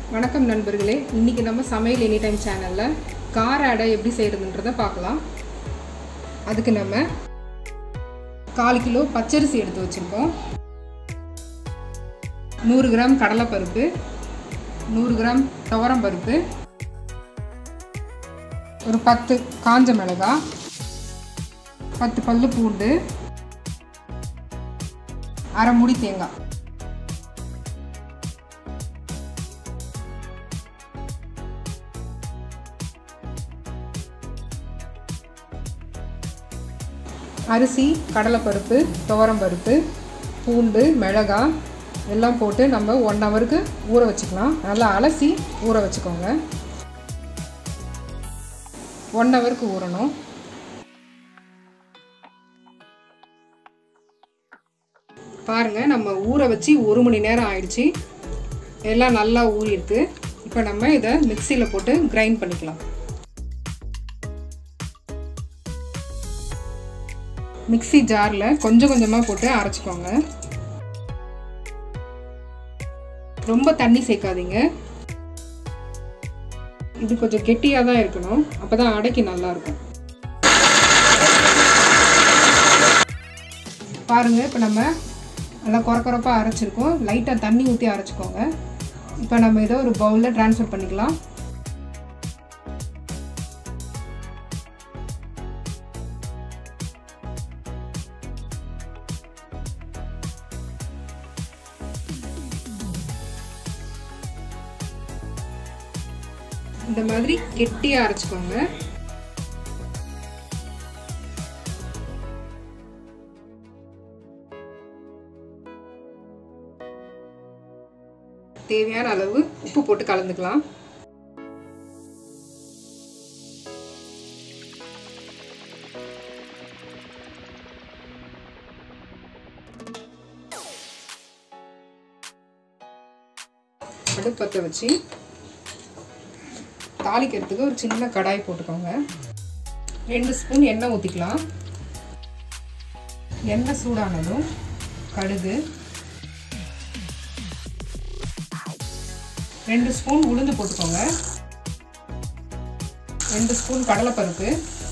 வணக்கம் நண்பர்களே இன்றைக்கி நம்ம சமையல் எனி டைம் சேனலில் கார அடை எப்படி செய்கிறதுன்றதை பார்க்கலாம் அதுக்கு நம்ம கால் கிலோ பச்சரிசி எடுத்து வச்சுருக்கோம் நூறு கிராம் கடலைப்பருப்பு நூறு கிராம் துவரம் பருப்பு ஒரு பத்து காஞ்ச மிளகாய் பத்து பல்லு பூண்டு அரை முடி தேங்காய் அரிசி கடலைப்பருப்பு துவரம்பருப்பு பூண்டு மிளகாய் எல்லாம் போட்டு நம்ம ஒன் ஹவருக்கு ஊற வச்சுக்கலாம் நல்லா அலசி ஊற வச்சுக்கோங்க ஒன் ஹவருக்கு ஊறணும் பாருங்கள் நம்ம ஊற வச்சு ஒரு மணி நேரம் ஆயிடுச்சு எல்லாம் நல்லா ஊறிடுது இப்போ நம்ம இதை மிக்சியில் போட்டு கிரைண்ட் பண்ணிக்கலாம் மிக்சி ஜாரில் கொஞ்சம் கொஞ்சமாக போட்டு அரைச்சிக்கோங்க ரொம்ப தண்ணி சேர்க்காதீங்க இது கொஞ்சம் கெட்டியாக தான் இருக்கணும் அப்போ தான் அடைக்கு நல்லாயிருக்கும் பாருங்கள் இப்போ நம்ம நல்லா குறக்குறப்பாக அரைச்சிருக்கோம் லைட்டாக தண்ணி ஊற்றி அரைச்சிக்கோங்க இப்போ நம்ம இதை ஒரு பவுலில் ட்ரான்ஸ்ஃபர் பண்ணிக்கலாம் இந்த மாதிரி கெட்டியாக அரைச்சிக்கோங்க தேவையான அளவு உப்பு போட்டு கலந்துக்கலாம் அடுப்பத்தை வச்சு தாளிக்கிறதுக்கு ஒரு சின்ன கடாய் போட்டுக்கோங்க ரெண்டு ஸ்பூன் எண்ணெய் ஊற்றிக்கலாம் எண்ணெய் சூடானதும் கடுகு ரெண்டு ஸ்பூன் உளுந்து போட்டுக்கோங்க ரெண்டு ஸ்பூன் கடலைப்பருப்பு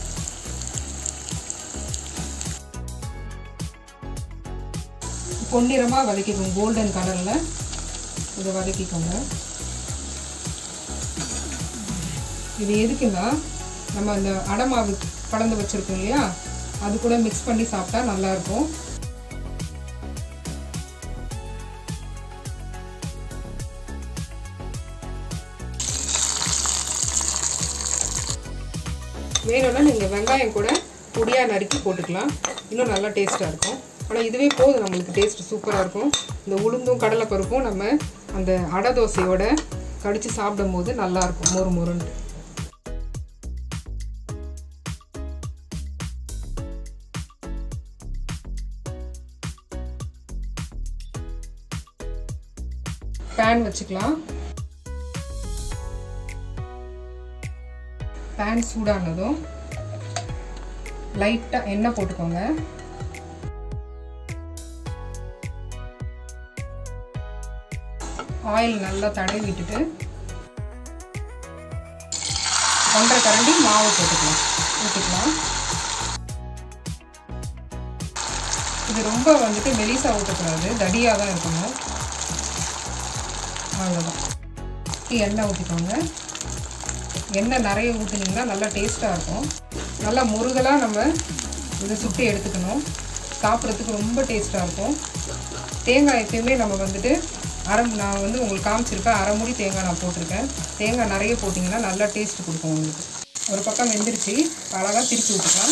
பொன்னிறமாக வதக்கிக்கோங்க கோல்டன் கலரில் இதை வதக்கிக்கோங்க இது எதுக்குன்னா நம்ம அந்த அடமாவு கலந்து வச்சுருக்கோம் இல்லையா அது கூட மிக்ஸ் பண்ணி சாப்பிட்டா நல்லாயிருக்கும் வேணும்னா நீங்கள் வெங்காயம் கூட பொடியாக நறுக்கி போட்டுக்கலாம் இன்னும் நல்லா டேஸ்ட்டாக இருக்கும் ஆனால் இதுவே போதும் நம்மளுக்கு டேஸ்ட் சூப்பராக இருக்கும் இந்த உளுந்தும் கடலைப்பருப்பும் நம்ம அந்த அடை தோசையோட கடித்து சாப்பிடும் போது நல்லாயிருக்கும் மொறு மொறுன்ட்டு பேன் வச்சுக்கலாம் பேன் சூடானதும் லைட்டாக எண்ணெய் போட்டுக்கோங்க ஆயில் நல்லா தடவி விட்டுட்டு ஒன்றரை கரண்டி மாவு போட்டுக்கலாம் ஊற்றிக்கலாம் இது ரொம்ப வந்துட்டு மெலிசா ஊற்றக்கூடாது தடியாக தான் இருக்கணும் அவ்வளோதான் எண்ணெய் ஊற்றிக்கோங்க எண்ணெய் நிறைய ஊற்றுனீங்கன்னா நல்லா டேஸ்ட்டாக இருக்கும் நல்லா முருகலாக நம்ம இதை சுட்டு எடுத்துக்கணும் சாப்பிட்றதுக்கு ரொம்ப டேஸ்ட்டாக இருக்கும் தேங்காய் எப்பயுமே நம்ம வந்துட்டு அரை நான் வந்து உங்களுக்கு காமிச்சிருப்பேன் அரை முடி தேங்காய் நான் போட்டிருக்கேன் தேங்காய் நிறைய போட்டிங்கன்னா நல்லா டேஸ்ட் கொடுக்கும் உங்களுக்கு ஒரு பக்கம் வெந்துருச்சு அழகாக திருப்பி விட்டுக்கலாம்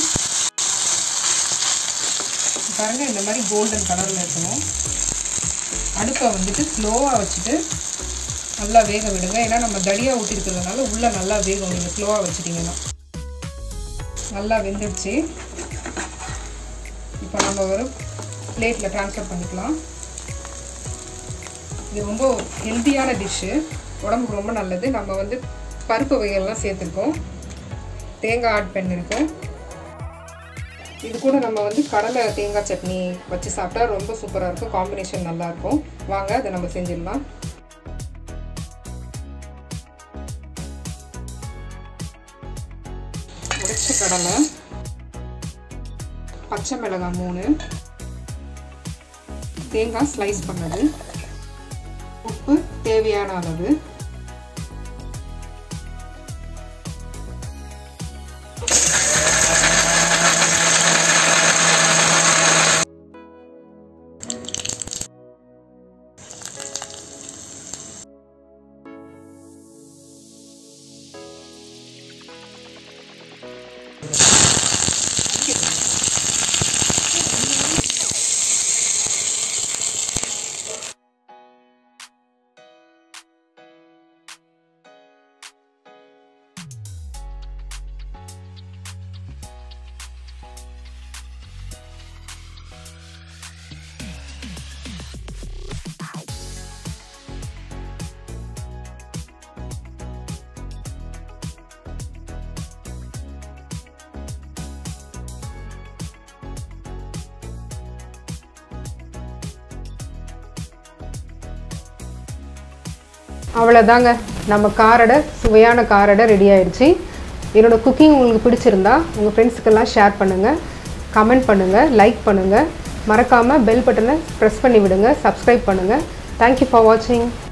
பாருங்கள் இந்த மாதிரி கோல்டன் கலரில் இருக்கணும் அடுப்பை வந்துட்டு ஸ்லோவாக வச்சுட்டு நல்லா வேக விடுங்க ஏன்னா நம்ம தடியாக ஊற்றிருக்கிறதுனால உள்ளே நல்லா வேகும் நீங்கள் ஸ்லோவாக வச்சுட்டிங்கன்னா நல்லா வெந்துடுச்சு இப்போ நம்ம ஒரு பிளேட்டில் ட்ரான்ஸ்ஃபர் பண்ணிக்கலாம் இது ரொம்ப ஹெல்த்தியான டிஷ்ஷு உடம்புக்கு ரொம்ப நல்லது நம்ம வந்து பருப்பு வகைகள்லாம் சேர்த்துருக்கோம் தேங்காய் ஆட் பண்ணியிருக்கோம் இது கூட நம்ம வந்து கடலை தேங்காய் சட்னி வச்சு சாப்பிட்டா ரொம்ப சூப்பராக இருக்கும் காம்பினேஷன் நல்லாயிருக்கும் வாங்க அதை நம்ம செஞ்சிடலாம் கடலை பச்சை மிளகாய் மூணு தேங்காய் ஸ்லைஸ் பண்ணது உப்பு தேவையான அளவு அவ்வளோதாங்க நம்ம காரடை சுவையான காரடை ரெடி ஆயிடுச்சு என்னோடய குக்கிங் உங்களுக்கு பிடிச்சிருந்தா உங்கள் ஃப்ரெண்ட்ஸுக்கெல்லாம் ஷேர் பண்ணுங்கள் கமெண்ட் பண்ணுங்கள் லைக் பண்ணுங்கள் மறக்காமல் பெல் பட்டனை ப்ரெஸ் பண்ணி விடுங்க சப்ஸ்கிரைப் பண்ணுங்கள் தேங்க்யூ ஃபார் வாட்சிங்